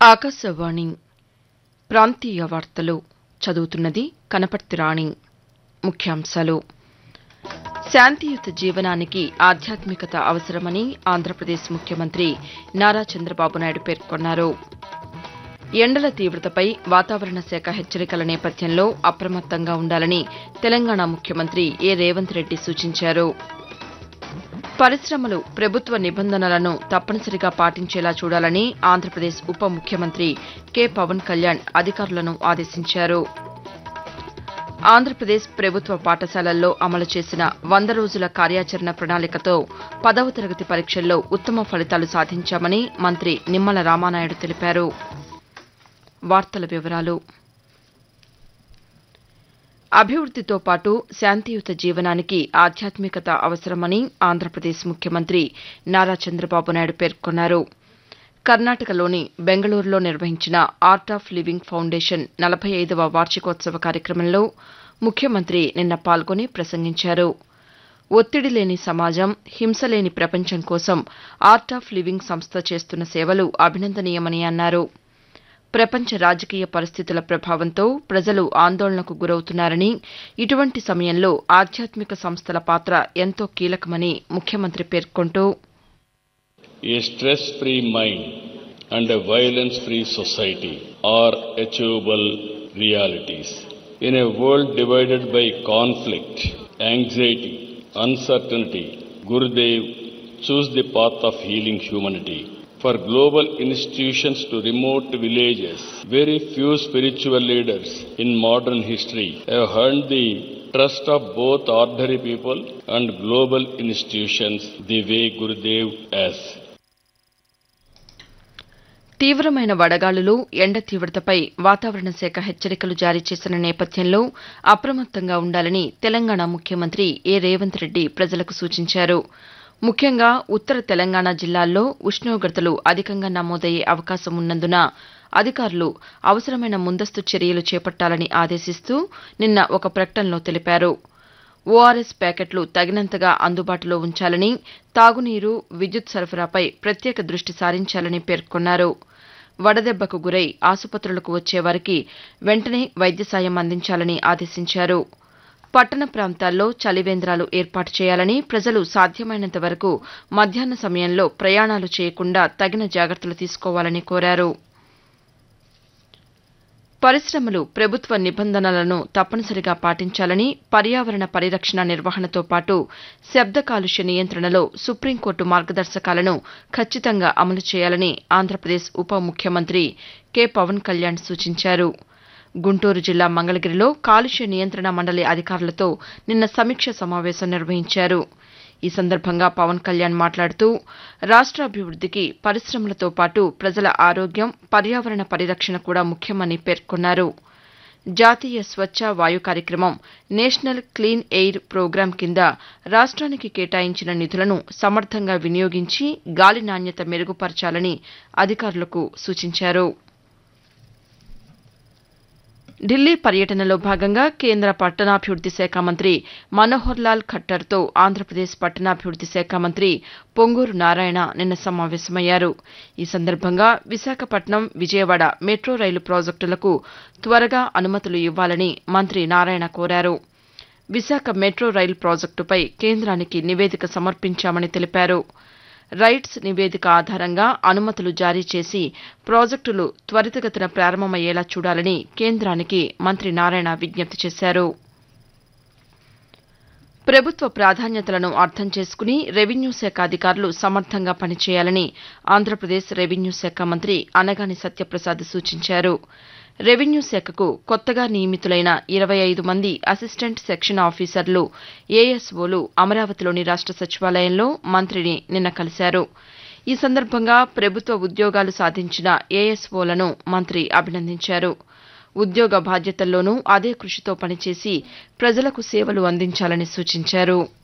ఆకాశవాణి ప్రాంతీయ వార్తలు చదువుతున్నది కనపర్తి రాణి ముఖ్యాంశాలు శాంతియుత జీవనానికి ఆధ్యాత్మికత అవసరమని ఆంధ్రప్రదేశ్ ముఖ్యమంత్రి నారా చంద్రబాబు నాయుడు పేర్కొన్నారు ఎండల తీవ్రతపై వాతావరణ శాఖ హెచ్చరికల నేపథ్యంలో అప్రమత్తంగా ఉండాలని తెలంగాణ ముఖ్యమంత్రి ఏ రేవంత్ రెడ్డి సూచించారు పరిశ్రమలు ప్రభుత్వ నిబంధనలను తప్పనిసరిగా పాటించేలా చూడాలని ఆంధ్రప్రదేశ్ ఉప ముఖ్యమంత్రి కె పవన్ కళ్యాణ్ అధికారులను ఆదేశించారు ఆంధ్రప్రదేశ్ ప్రభుత్వ పాఠశాలల్లో అమలు చేసిన వంద రోజుల కార్యాచరణ ప్రణాళికతో పదవ తరగతి పరీక్షల్లో ఉత్తమ ఫలితాలు సాధించామని మంత్రి నిమ్మల రామానాయుడు తెలిపారు వార్తల వివరాలు అభివృద్దితో పాటు శాంతియుత జీవనానికి ఆధ్యాత్మికత అవసరమని ఆంధ్రప్రదేశ్ ముఖ్యమంత్రి నారా చంద్రబాబు నాయుడు పేర్కొన్నారు కర్ణాటకలోని బెంగళూరులో నిర్వహించిన ఆర్ట్ ఆఫ్ లివింగ్ ఫౌండేషన్ నలభై ఐదవ వార్షికోత్సవ కార్యక్రమంలో ముఖ్యమంత్రి నిన్న పాల్గొని ప్రసంగించారు ఒత్తిడి లేని సమాజం హింస లేని ప్రపంచం కోసం ఆర్ట్ ఆఫ్ లివింగ్ సంస్థ చేస్తున్న సేవలు అభినందనీయమని అన్నారు ప్రపంచ రాజకీయ పరిస్థితుల ప్రభావంతో ప్రజలు ఆందోళనకు గురవుతున్నారని ఇటువంటి సమయంలో ఆధ్యాత్మిక సంస్థల పాత్ర ఎంతో కీలకమని ముఖ్యమంత్రి పేర్కొంటూ A stress free mind and a violence free society are achievable realities. In a world divided by conflict, anxiety, uncertainty, Gurudev chose the path of healing humanity. For global institutions to remote villages, very few spiritual leaders in modern history have earned the trust of both ordinary people and global institutions the way Gurudev has. తీవ్రమైన వడగాలులు ఎండ తీవ్రతపై వాతావరణ శాఖ హెచ్చరికలు జారీ చేసిన నేపథ్యంలో అప్రమత్తంగా ఉండాలని తెలంగాణ ముఖ్యమంత్రి ఏ రేవంత్ రెడ్డి ప్రజలకు సూచించారు ముఖ్యంగా ఉత్తర తెలంగాణ జిల్లాల్లో ఉష్ణోగ్రతలు అధికంగా నమోదయ్యే అవకాశం ఉన్నందున అధికారులు అవసరమైన ముందస్తు చర్యలు చేపట్టాలని ఆదేశిస్తూ నిన్న ఒక ప్రకటనలో తెలిపారు ఓఆర్ఎస్ ప్యాకెట్లు తగినంతగా అందుబాటులో ఉంచాలని తాగునీరు విద్యుత్ సరఫరాపై ప్రత్యేక దృష్టి సారించాలని పేర్కొన్నారు వడదెబ్బకు గురై ఆసుపత్రులకు వచ్చేవారికి వెంటనే వైద్య సాయం అందించాలని ఆదేశించారు పట్టణ ప్రాంతాల్లో చలివేంద్రాలు ఏర్పాటు చేయాలని ప్రజలు సాధ్యమైనంత వరకు మధ్యాహ్న సమయంలో ప్రయాణాలు చేయకుండా తగిన జాగ్రత్తలు తీసుకోవాలని కోరారు పరిశ్రమలు ప్రభుత్వ నిబంధనలను తప్పనిసరిగా పాటించాలని పర్యావరణ పరిరక్షణ నిర్వహణతో పాటు శబ్ద కాలుష్య నియంత్రణలో సుప్రీంకోర్టు మార్గదర్శకాలను ఖచ్చితంగా అమలు చేయాలని ఆంధ్రప్రదేశ్ ఉప ముఖ్యమంత్రి కె పవన్ కళ్యాణ్ సూచించారు గుంటూరు జిల్లా మంగళగిరిలో కాలుష్య నియంత్రణ మండలి అధికారులతో నిన్న సమీక్ష సమావేశం నిర్వహించారు ఈ సందర్భంగా పవన్ కళ్యాణ్ మాట్లాడుతూ రాష్ట్రాభివృద్దికి పరిశ్రమలతో పాటు ప్రజల ఆరోగ్యం పర్యావరణ పరిరక్షణ కూడా ముఖ్యమని పేర్కొన్నారు జాతీయ స్వచ్ఛ వాయు కార్యక్రమం నేషనల్ క్లీన్ ఎయిర్ ప్రోగ్రాం కింద రాష్ట్రానికి కేటాయించిన నిధులను సమర్థంగా వినియోగించి గాలి నాణ్యత మెరుగుపరచాలని అధికారులకు సూచించారు ఢిల్లీ పర్యటనలో భాగంగా కేంద్ర పట్టణాభివృద్ది శాఖ మంత్రి మనోహర్ లాల్ ఖట్టర్తో ఆంధ్రప్రదేశ్ పట్టణాభివృద్ది శాఖ మంత్రి పొంగూరు నారాయణ నిన్న సమావేశమయ్యారు ఈ సందర్భంగా విశాఖపట్నం విజయవాడ మెట్రో రైలు ప్రాజెక్టులకు త్వరగా అనుమతులు ఇవ్వాలని మంత్రి నారాయణ కోరారు విశాఖ మెట్రో రైలు ప్రాజెక్టుపై కేంద్రానికి నివేదిక సమర్పించామని తెలిపారు రైట్స్ నివేదిక ఆధారంగా అనుమతులు జారీ చేసి ప్రాజెక్టులు త్వరితగతిన ప్రారంభమయ్యేలా చూడాలని కేంద్రానికి మంత్రి నారాయణ విజ్ఞప్తి చేశారు ప్రభుత్వ ప్రాధాన్యతలను అర్థం చేసుకుని రెవెన్యూ శాఖ అధికారులు సమర్థంగా పనిచేయాలని ఆంధ్రప్రదేశ్ రెవెన్యూ శాఖ మంత్రి అనగాని సత్యప్రసాద్ సూచించారు రెవెన్యూ శాఖకు కొత్తగా నియమితులైన ఇరవై ఐదు మంది అసిస్టెంట్ సెక్షన్ ఆఫీసర్లు ఏఎస్ఓలు అమరావతిలోని రాష్ట సచివాలయంలో మంత్రిని నిన్న కలిశారు ఈ సందర్భంగా ప్రభుత్వ ఉద్యోగాలు సాధించిన ఏఎస్ఓలను మంత్రి అభినందించారు ఉద్యోగ బాధ్యతల్లోనూ అదే కృషితో పనిచేసి ప్రజలకు సేవలు అందించాలని సూచించారు